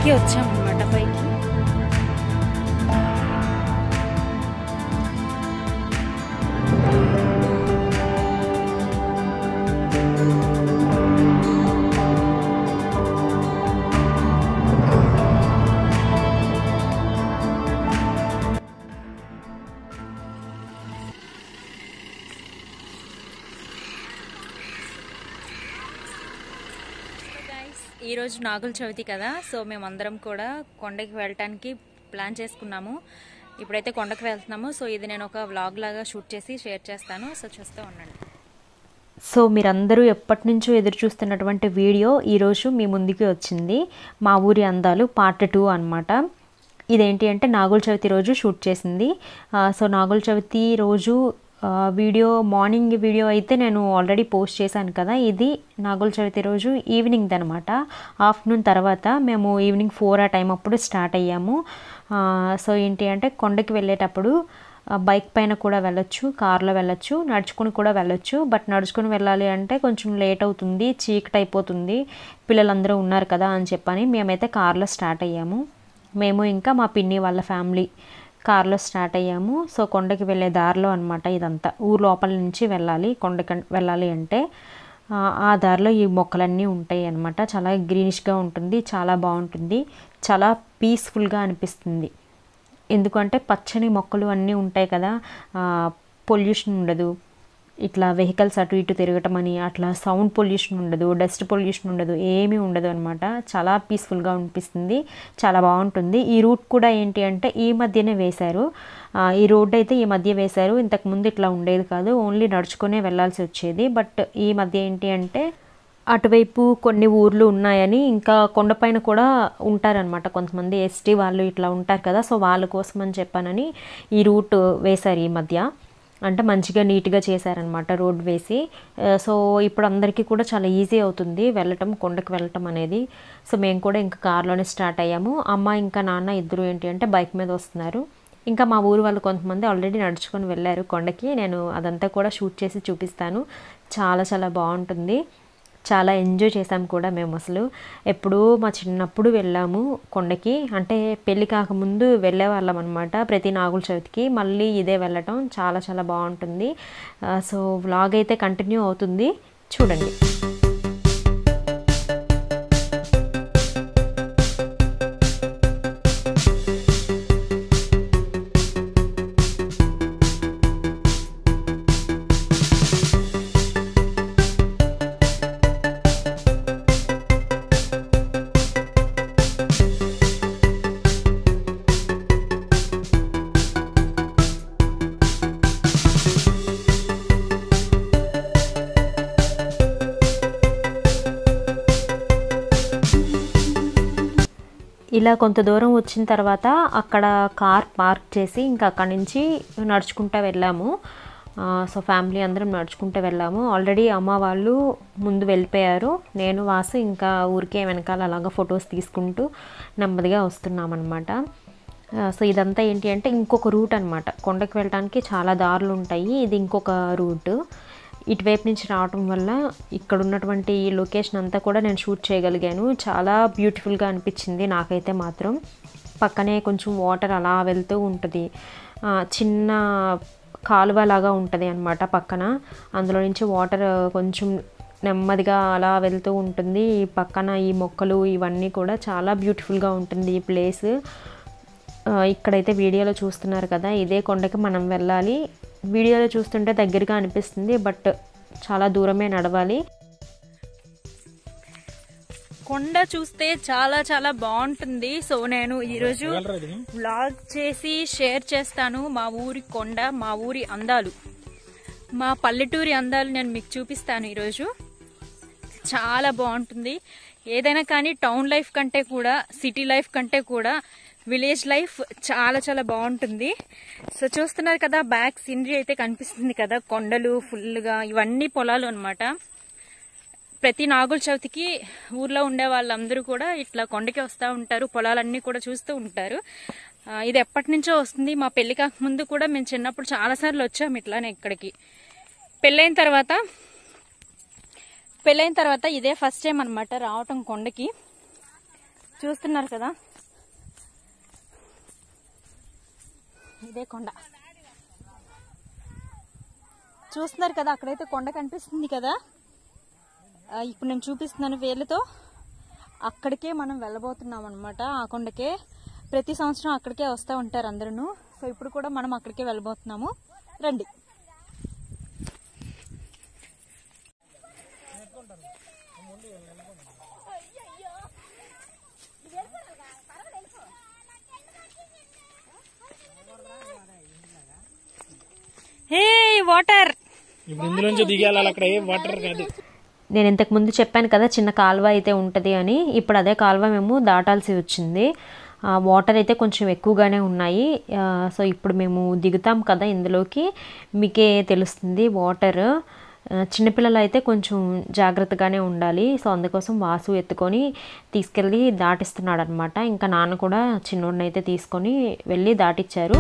ఎక్కి వచ్చాం అనమాట పైకి ఈరోజు నాగుల చవితి కదా సో మేమందరం కూడా కొండకి వెళ్ళటానికి ప్లాన్ చేసుకున్నాము ఇప్పుడైతే కొండకి వెళ్తున్నాము సో ఇది నేను ఒక వ్లాగ్ లాగా షూట్ చేసి షేర్ చేస్తాను సో చూస్తూ ఉండండి సో మీరందరూ ఎప్పటి నుంచో ఎదురు చూస్తున్నటువంటి వీడియో ఈరోజు మీ ముందుకి వచ్చింది మా ఊరి అందాలు పార్ట్ టూ అనమాట ఇదేంటి అంటే నాగుల చవితి రోజు షూట్ చేసింది ఆ, సో నాగుల చవితి రోజు ఆ, వీడియో మార్నింగ్ వీడియో అయితే నేను ఆల్రెడీ పోస్ట్ చేశాను కదా ఇది నాగుల చవితి రోజు ఈవినింగ్ అనమాట ఆఫ్టర్నూన్ తర్వాత మేము ఈవినింగ్ ఫోర్ ఆ టైం అప్పుడు స్టార్ట్ అయ్యాము ఆ, సో ఏంటి అంటే కొండకి వెళ్ళేటప్పుడు ఆ, బైక్ పైన కూడా వెళ్ళొచ్చు కార్లో వెళ్ళొచ్చు నడుచుకుని కూడా వెళ్ళొచ్చు బట్ నడుచుకుని వెళ్ళాలి అంటే కొంచెం లేట్ అవుతుంది చీకటి అయిపోతుంది పిల్లలందరూ ఉన్నారు కదా అని చెప్పని మేమైతే కార్లో స్టార్ట్ అయ్యాము మేము ఇంకా మా పిన్ని వాళ్ళ ఫ్యామిలీ కార్లో స్టార్ట్ అయ్యాము సో కొండకి వెళ్ళే దారిలో అనమాట ఇదంతా ఊరు లోపల నుంచి వెళ్ళాలి కొండకి వెళ్ళాలి అంటే ఆ, ఆ దారిలో ఈ మొక్కలన్నీ ఉంటాయి అన్నమాట చాలా గ్రీనిష్గా ఉంటుంది చాలా బాగుంటుంది చాలా పీస్ఫుల్గా అనిపిస్తుంది ఎందుకంటే పచ్చని మొక్కలు అన్నీ ఉంటాయి కదా పొల్యూషన్ ఉండదు ఇట్లా వెహికల్స్ అటు ఇటు తిరగటం అని అట్లా సౌండ్ పొల్యూషన్ ఉండదు డస్ట్ పొల్యూషన్ ఉండదు ఏమీ ఉండదు అనమాట చాలా పీస్ఫుల్గా అనిపిస్తుంది చాలా బాగుంటుంది ఈ రూట్ కూడా ఏంటి అంటే ఈ మధ్యనే వేశారు ఆ, ఈ రోడ్ అయితే ఈ మధ్య వేశారు ఇంతకుముందు ఇట్లా ఉండేది కాదు ఓన్లీ నడుచుకునే వెళ్ళాల్సి వచ్చేది బట్ ఈ మధ్య ఏంటి అంటే అటువైపు కొన్ని ఊర్లు ఉన్నాయని ఇంకా కొండపైన కూడా ఉంటారనమాట కొంతమంది ఎస్టీ వాళ్ళు ఇట్లా ఉంటారు కదా సో వాళ్ళ కోసం అని చెప్పానని ఈ రూట్ వేశారు ఈ మధ్య అంటే మంచిగా నీట్గా చేశారనమాట రోడ్ వేసి ఆ, సో ఇప్పుడు అందరికీ కూడా చాలా ఈజీ అవుతుంది వెళ్ళటం కొండకి వెళ్ళటం అనేది సో మేము కూడా ఇంకా కార్లోనే స్టార్ట్ అయ్యాము అమ్మ ఇంకా నాన్న ఇద్దరు ఏంటి అంటే బైక్ మీద వస్తున్నారు ఇంకా మా ఊరు వాళ్ళు కొంతమంది ఆల్రెడీ నడుచుకొని వెళ్ళారు కొండకి నేను అదంతా కూడా షూట్ చేసి చూపిస్తాను చాలా చాలా బాగుంటుంది చాలా ఎంజాయ్ చేసాం కూడా మేము అసలు ఎప్పుడూ మా చిన్నప్పుడు వెళ్ళాము కొండకి అంటే పెళ్ళి కాకముందు వెళ్ళే వాళ్ళం అనమాట ప్రతి నాగుల చవితికి మళ్ళీ ఇదే వెళ్ళటం చాలా చాలా బాగుంటుంది ఆ, సో వ్లాగ్ అయితే కంటిన్యూ అవుతుంది చూడండి ఇలా కొంత దూరం వచ్చిన తర్వాత అక్కడ కార్ పార్క్ చేసి ఇంకా అక్కడి నుంచి నడుచుకుంటూ వెళ్ళాము ఆ, సో ఫ్యామిలీ అందరం నడుచుకుంటూ వెళ్ళాము ఆల్రెడీ అమ్మ వాళ్ళు ముందు వెళ్ళిపోయారు నేను వాసు ఇంకా ఊరికే వెనకాల అలాగా ఫొటోస్ తీసుకుంటూ నెమ్మదిగా వస్తున్నామన్నమాట ఆ, సో ఇదంతా ఏంటి అంటే ఇంకొక రూట్ అనమాట కొండకి వెళ్ళడానికి చాలా దారులు ఉంటాయి ఇది ఇంకొక రూట్ ఇటువైపు నుంచి రావటం వల్ల ఇక్కడ ఉన్నటువంటి ఈ లొకేషన్ అంతా కూడా నేను షూట్ చేయగలిగాను చాలా బ్యూటిఫుల్గా అనిపించింది నాకైతే మాత్రం పక్కనే కొంచెం వాటర్ అలా వెళ్తూ ఉంటుంది ఆ, చిన్న కాలువ లాగా ఉంటుంది అనమాట పక్కన అందులో నుంచి వాటర్ కొంచెం నెమ్మదిగా అలా వెళ్తూ ఉంటుంది ఈ పక్కన ఈ మొక్కలు ఇవన్నీ కూడా చాలా బ్యూటిఫుల్గా ఉంటుంది ఈ ప్లేస్ ఆ, ఇక్కడైతే వీడియోలో చూస్తున్నారు కదా ఇదే కొండకి మనం వెళ్ళాలి వీడియోలో చూస్తుంటే దగ్గరగా అనిపిస్తుంది బట్ చాలా దూరమే నడవాలి కొండ చూస్తే చాలా చాలా బాగుంటుంది సో నేను ఈరోజు వ్లాగ్ చేసి షేర్ చేస్తాను మా ఊరి కొండ మా ఊరి అందాలు మా పల్లెటూరి అందాలు నేను మీకు చూపిస్తాను ఈరోజు చాలా బాగుంటుంది ఏదైనా కానీ టౌన్ లైఫ్ కంటే కూడా సిటీ లైఫ్ కంటే కూడా విలేజ్ లైఫ్ చాలా చాలా బాగుంటుంది సో చూస్తున్నారు కదా బ్యాక్ సీనరీ అయితే కనిపిస్తుంది కదా కొండలు ఫుల్గా ఇవన్నీ పొలాలు అన్నమాట ప్రతి నాగుల చవితికి ఊర్లో ఉండే వాళ్ళందరూ కూడా ఇట్లా కొండకి వస్తూ ఉంటారు పొలాలన్నీ కూడా చూస్తూ ఉంటారు ఆ, ఇది ఎప్పటి నుంచో వస్తుంది మా పెళ్లి కాకముందు కూడా మేము చిన్నప్పుడు చాలాసార్లు వచ్చాము ఇట్లానే ఇక్కడికి పెళ్ళైన తర్వాత పెళ్ళైన తర్వాత ఇదే ఫస్ట్ టైం అనమాట రావటం కొండకి చూస్తున్నారు కదా ఇదే కొండ చూస్తున్నారు కదా అక్కడైతే కొండ కనిపిస్తుంది కదా ఆ, ఇప్పుడు నేను చూపిస్తున్నాను వేళ్ళతో అక్కడికే మనం వెళ్ళబోతున్నాం అనమాట ఆ కొండకే ప్రతి సంవత్సరం అక్కడికే వస్తూ ఉంటారు అందరూ సో ఇప్పుడు కూడా మనం అక్కడికే వెళ్ళబోతున్నాము రండి హే వాటర్ ఇప్పుడు ఇందులోంచి దిగాలి అక్కడ ఏ వాటర్ కాదు నేను ఇంతకు ముందు చెప్పాను కదా చిన్న కాలువ అయితే ఉంటుంది అని ఇప్పుడు అదే కాలువ మేము దాటాల్సి వచ్చింది ఆ, వాటర్ అయితే కొంచెం ఎక్కువగానే ఉన్నాయి ఆ, సో ఇప్పుడు మేము దిగుతాం కదా ఇందులోకి మీకే తెలుస్తుంది వాటర్ ఆ, చిన్నపిల్లలు అయితే కొంచెం జాగ్రత్తగానే ఉండాలి సో అందుకోసం వాసు ఎత్తుకొని తీసుకెళ్ళి దాటిస్తున్నాడు అనమాట ఇంకా నాన్న కూడా చిన్నోడిని అయితే తీసుకొని వెళ్ళి దాటిచ్చారు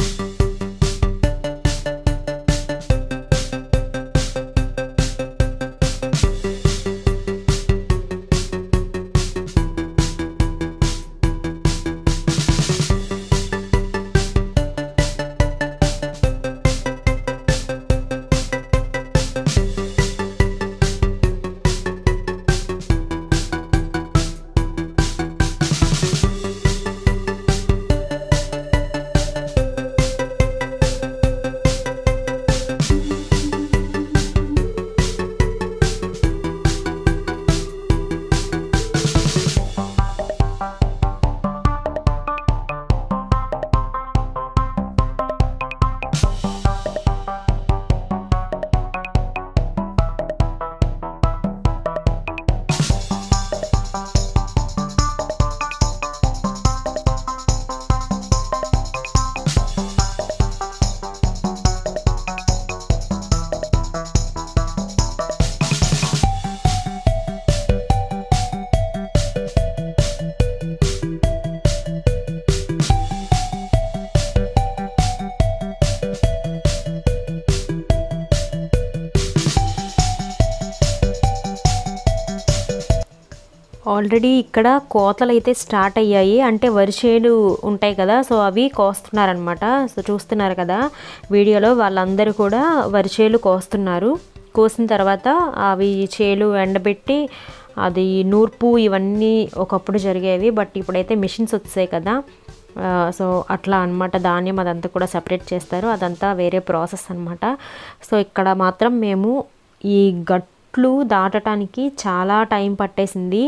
ఆల్రెడీ ఇక్కడ కోతలు అయితే స్టార్ట్ అయ్యాయి అంటే వరిచేలు ఉంటాయి కదా సో అవి కోస్తున్నారనమాట సో చూస్తున్నారు కదా వీడియోలో వాళ్ళందరూ కూడా వరిచేలు కోస్తున్నారు కోసిన తర్వాత అవి చేలు ఎండబెట్టి అది నూర్పు ఇవన్నీ ఒకప్పుడు జరిగేవి బట్ ఇప్పుడైతే మిషన్స్ వచ్చాయి కదా ఆ, సో అట్లా అన్నమాట ధాన్యం అదంతా కూడా సపరేట్ చేస్తారు అదంతా వేరే ప్రాసెస్ అన్నమాట సో ఇక్కడ మాత్రం మేము ఈ గట్లు దాటడానికి చాలా టైం పట్టేసింది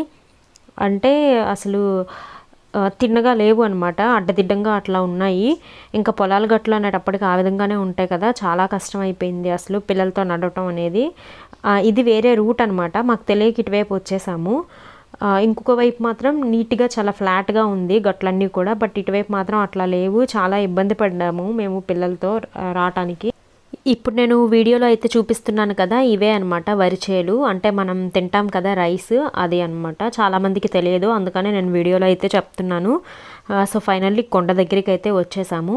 అంటే అసలు ఆ, తిన్నగా లేవు అనమాట అడ్డదిడ్డంగా అట్లా ఉన్నాయి ఇంకా పొలాల గట్లు అనేటప్పటికి ఆ విధంగానే ఉంటాయి కదా చాలా కష్టం అయిపోయింది అసలు పిల్లలతో నడవటం అనేది ఆ, ఇది వేరే రూట్ అనమాట మాకు తెలియక ఇటువైపు వచ్చేసాము ఆ, ఇంకొక వైపు మాత్రం నీట్గా చాలా ఫ్లాట్గా ఉంది గట్లన్నీ కూడా బట్ ఇటువైపు మాత్రం అట్లా లేవు చాలా ఇబ్బంది పడ్డాము మేము పిల్లలతో ఆ, రావటానికి ఇప్పుడు నేను వీడియోలో అయితే చూపిస్తున్నాను కదా ఇవే అనమాట వరిచేలు అంటే మనం తింటాం కదా రైస్ అది అనమాట చాలామందికి తెలియదు అందుకనే నేను వీడియోలో అయితే చెప్తున్నాను ఆ, సో ఫైనల్లీ కొండ దగ్గరికి అయితే వచ్చేసాము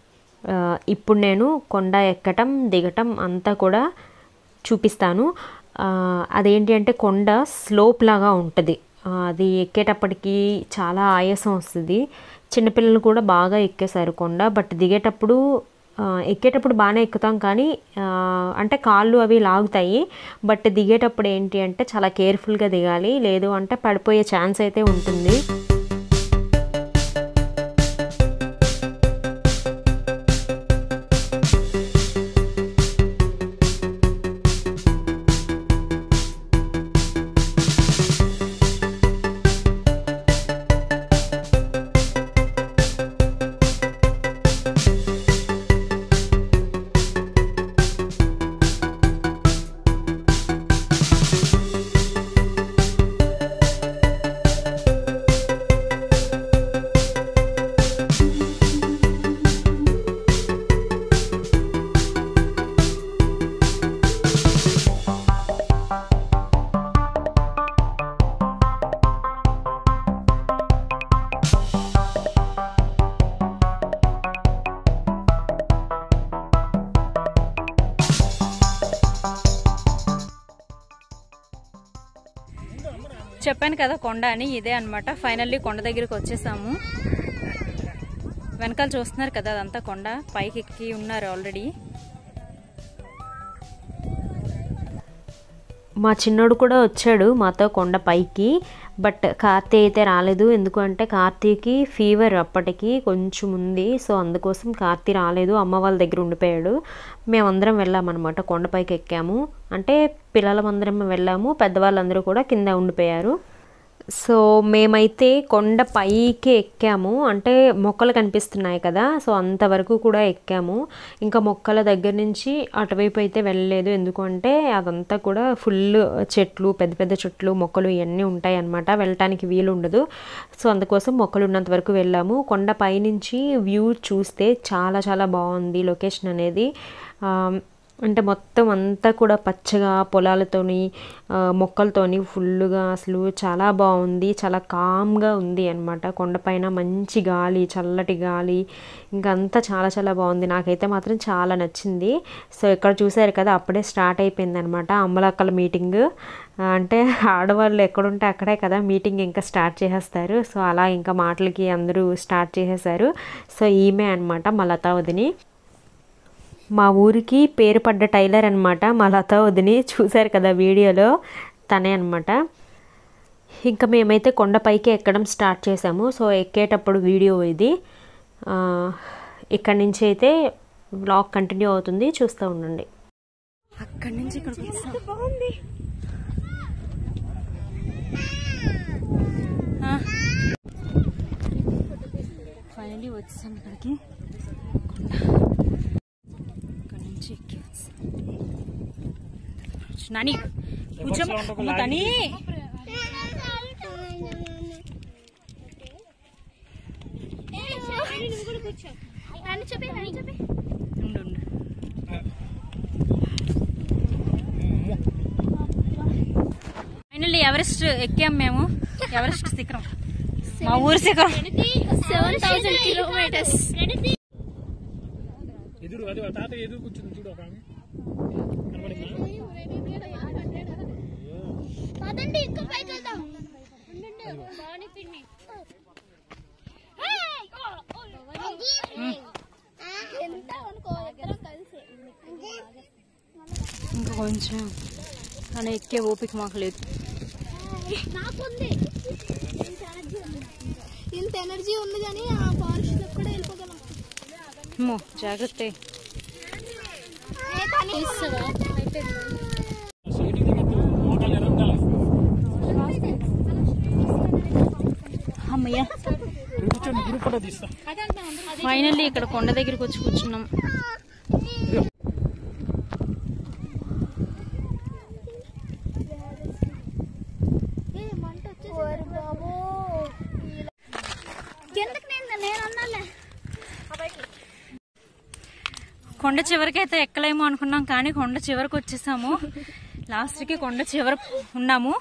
ఆ, ఇప్పుడు నేను కొండ ఎక్కటం దిగటం అంతా కూడా చూపిస్తాను ఆ, అదేంటి అంటే కొండ స్లోప్ లాగా ఉంటుంది ఆ, అది ఎక్కేటప్పటికి చాలా ఆయాసం వస్తుంది చిన్నపిల్లలు కూడా బాగా ఎక్కేశారు కొండ బట్ దిగేటప్పుడు ఆ, ఎక్కేటప్పుడు బాగానే ఎక్కుతాం కానీ ఆ, అంటే కాళ్ళు అవి లాగుతాయి బట్ దిగేటప్పుడు ఏంటి అంటే చాలా కేర్ఫుల్గా దిగాలి లేదు అంటే పడిపోయే ఛాన్స్ అయితే ఉంటుంది చెప్పాను కదా కొండ అని ఇదే అన్నమాట ఫైనల్లీ కొండ దగ్గరికి వచ్చేసాము వెనకాల చూస్తున్నారు కదా అదంతా కొండ పైకి ఎక్కి ఉన్నారు ఆల్రెడీ మా చిన్నోడు కూడా వచ్చాడు మాతో కొండ పైకి బట్ కార్తీ అయితే రాలేదు ఎందుకంటే కార్తీకి ఫీవర్ అప్పటికి కొంచెం ఉంది సో అందుకోసం కార్తీ రాలేదు అమ్మ వాళ్ళ దగ్గర ఉండిపోయాడు మేమందరం వెళ్ళామన్నమాట కొండపైకి ఎక్కాము అంటే పిల్లలమందరం వెళ్ళాము పెద్దవాళ్ళందరూ కూడా కింద ఉండిపోయారు సో మేమైతే కొండ పైకి ఎక్కాము అంటే మొక్కలు కనిపిస్తున్నాయి కదా సో అంతవరకు కూడా ఎక్కాము ఇంకా మొక్కల దగ్గర నుంచి అటువైపు అయితే వెళ్ళలేదు ఎందుకంటే అదంతా కూడా ఫుల్ చెట్లు పెద్ద పెద్ద చెట్లు మొక్కలు ఇవన్నీ ఉంటాయి అన్నమాట వెళ్ళటానికి వీలు ఉండదు సో అందుకోసం మొక్కలు ఉన్నంత వరకు వెళ్ళాము కొండ పైనుంచి వ్యూ చూస్తే చాలా చాలా బాగుంది లొకేషన్ అనేది ఆ, అంటే మొత్తం అంతా కూడా పచ్చగా పొలాలతోని ఆ, మొక్కలతోని ఫుల్గా అసలు చాలా బాగుంది చాలా కామ్గా ఉంది అనమాట కొండపైన మంచి గాలి చల్లటి గాలి ఇంకా అంతా చాలా చాలా బాగుంది నాకైతే మాత్రం చాలా నచ్చింది సో ఇక్కడ చూసారు కదా అప్పుడే స్టార్ట్ అయిపోయింది అనమాట అమ్మలక్కల మీటింగ్ అంటే ఆడవాళ్ళు ఎక్కడుంటే అక్కడే కదా మీటింగ్ ఇంకా స్టార్ట్ చేసేస్తారు సో అలా ఇంకా మాటలకి అందరూ స్టార్ట్ చేసేసారు సో ఈమె అనమాట మా లతా వదిని మా ఊరికి పేరు పడ్డ టైలర్ అనమాట మా లత వదిని చూశారు కదా వీడియోలో తనే అనమాట ఇంకా మేమైతే కొండపైకి ఎక్కడం స్టార్ట్ చేసాము సో ఎక్కేటప్పుడు వీడియో ఇది ఆ, ఇక్కడి నుంచి అయితే బ్లాగ్ కంటిన్యూ అవుతుంది చూస్తూ ఉండండి అక్కడి నుంచి ఇక్కడ బాగుంది ఫైనలీ వచ్చేసాం ఇక్కడికి ఇక్కడ నుంచి ఎక్కి వచ్చాం నాని కూర్చోమ్మ కానీ ఉండు ఉండు ఫైనల్లీ ఎవరెస్ట్ ఎక్కాం మేము ఎవరెస్ట్ శిఖరం మా ఊరి శిఖరం సెవెన్ థౌసండ్ కిలోమీటర్స్ ఎదురు అది తాత ఎదురు కూర్చుంది చూడు ఒక ఆమె కనబడిందా పదండి ఇంకా పైకి వెళ్దాం బాగుంది పిన్ని ఎంత అనుకో ఇద్దరం కలిసి ఇంకా కొంచెం కానీ ఎక్కే ఓపిక మాకు లేదు నాకుంది ఇంత ఎనర్జీ ఉంది ఇంత ఎనర్జీ ఉంది కానీ ఆ ఫారెస్ట్ లో కూడా వెళ్ళిపోగలం అమ్మో జాగ్రత్త సైడ్కి దిగద్దు మోటార్లు ఎలా ఉండాలి అమ్మయ్యా కూర్చొని గ్రూప్ ఫోటో తీస్తా ఫైనల్లీ ఇక్కడ కొండ దగ్గరికి వచ్చి కూర్చున్నాం కిందకి నేను నేను అన్నాలే కొండ చివరికైతే ఎక్కలేమో అనుకున్నాం కానీ కొండ చివరికి వచ్చేసాము లాస్ట్కి కొండ చివర ఉన్నాము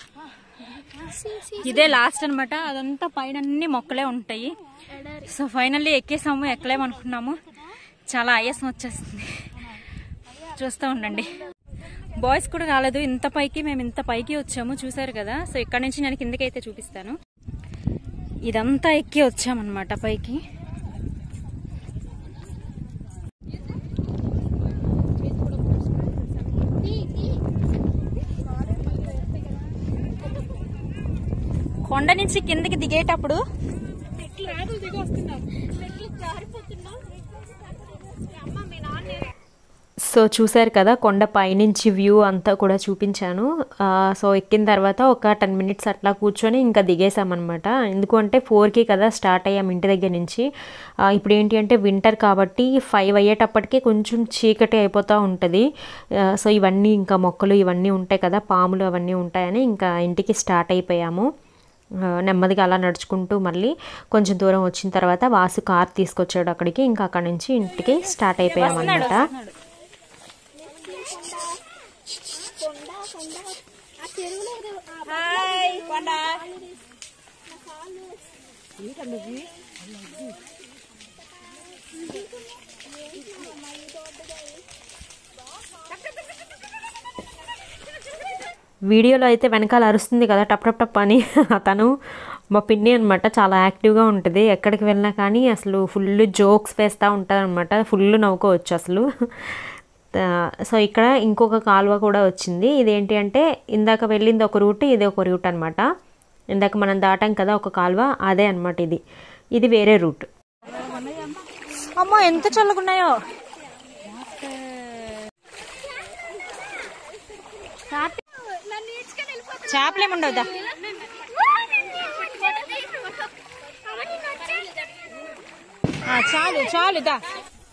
ఇదే లాస్ట్ అన్నమాట అదంతా పైన అన్ని మొక్కలే ఉంటాయి సో ఫైనల్లీ ఎక్కేసాము ఎక్కలేము అనుకున్నాము చాలా ఆయాసం వచ్చేస్తుంది చూస్తూ ఉండండి బాయ్స్ కూడా రాలేదు ఇంత పైకి మేము ఇంత పైకి వచ్చాము చూసారు కదా సో ఇక్కడ నుంచి నేను కిందకి అయితే చూపిస్తాను ఇదంతా ఎక్కి వచ్చామన్నమాట పైకి కొండ నుంచి కిందకి దిగేటప్పుడు సో చూశారు కదా కొండ పైనుంచి వ్యూ అంతా కూడా చూపించాను ఆ, సో ఎక్కిన తర్వాత ఒక టెన్ మినిట్స్ అట్లా కూర్చొని ఇంకా దిగేసామన్నమాట ఎందుకంటే ఫోర్కి కదా స్టార్ట్ అయ్యాం ఇంటి దగ్గర నుంచి ఆ, ఇప్పుడు ఏంటి అంటే వింటర్ కాబట్టి ఫైవ్ అయ్యేటప్పటికి కొంచెం చీకటి అయిపోతూ ఉంటుంది ఆ, సో ఇవన్నీ ఇంకా మొక్కలు ఇవన్నీ ఉంటాయి కదా పాములు అవన్నీ ఉంటాయని ఇంకా ఇంటికి స్టార్ట్ అయిపోయాము ఆ, నెమ్మదిగా అలా నడుచుకుంటూ మళ్ళీ కొంచెం దూరం వచ్చిన తర్వాత వాసు కార్ తీసుకొచ్చాడు అక్కడికి ఇంకా అక్కడి నుంచి ఇంటికి స్టార్ట్ అయిపోయామన్నమాట ఆ చెరువులో ఏదో వీడియోలో అయితే వెనకాల అరుస్తుంది కదా టప్ టప్ టప్ అని తను మా పిన్ని అనమాట చాలా యాక్టివ్గా ఉంటుంది ఎక్కడికి వెళ్ళినా కానీ అసలు ఫుల్ జోక్స్ వేస్తూ ఉంటుంది అనమాట ఫుల్ నవ్వుకోవచ్చు అసలు ఆ, సో ఇక్కడ ఇంకొక కాలువ కూడా వచ్చింది ఇదేంటి అంటే ఇందాక వెళ్ళింది ఒక రూట్ ఇది ఒక రూట్ అనమాట ఇందాక మనం దాటాం కదా ఒక కాలువ అదే అనమాట ఇది ఇది వేరే రూట్ అమ్మో ఎంత చల్లగున్నాయో చేపలేముండవుదా చాలు చాలు దా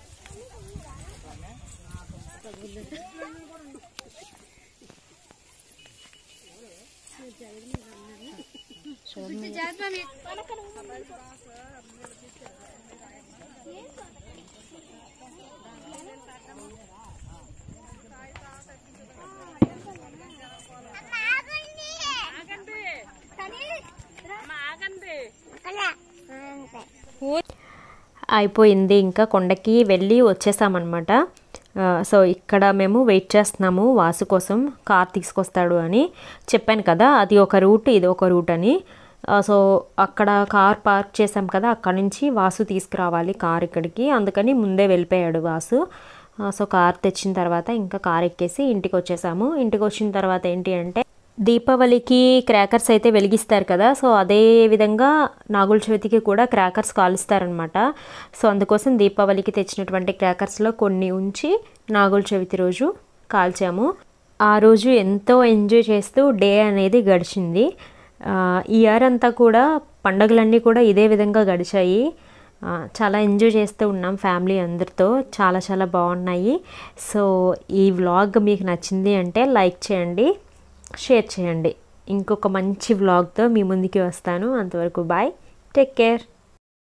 అయిపోయింది ఇంకా కొండకి వెళ్ళి వచ్చేసామన్నమాట ఆ, సో ఇక్కడ మేము వెయిట్ చేస్తున్నాము వాసు కోసం కార్ తీసుకొస్తాడు అని చెప్పాను కదా అది ఒక రూట్ ఇది ఒక రూట్ అని ఆ, సో అక్కడ కార్ పార్క్ చేసాం కదా అక్కడ నుంచి వాసు తీసుకురావాలి కార్ ఇక్కడికి అందుకని ముందే వెళ్ళిపోయాడు వాసు ఆ, సో కార్ తెచ్చిన తర్వాత ఇంకా కార్ ఎక్కేసి ఇంటికి వచ్చేసాము ఇంటికి వచ్చిన తర్వాత ఏంటి అంటే దీపావళికి క్రాకర్స్ అయితే వెలిగిస్తారు కదా సో అదే విధంగా నాగుల చవితికి కూడా క్రాకర్స్ కాలుస్తారనమాట సో అందుకోసం దీపావళికి తెచ్చినటువంటి క్రాకర్స్లో కొన్ని ఉంచి నాగుల చవితి రోజు కాల్చాము ఆ రోజు ఎంతో ఎంజాయ్ చేస్తూ డే అనేది గడిచింది ఆ, ఈ ఇయర్ అంతా కూడా పండగలన్నీ కూడా ఇదే విధంగా గడిచాయి ఆ, చాలా ఎంజాయ్ చేస్తూ ఉన్నాం ఫ్యామిలీ అందరితో చాలా చాలా బాగున్నాయి సో ఈ వ్లాగ్ మీకు నచ్చింది అంటే లైక్ చేయండి షేర్ చేయండి ఇంకొక మంచి వ్లాగ్తో మీ ముందుకి వస్తాను అంతవరకు బాయ్ టేక్ కేర్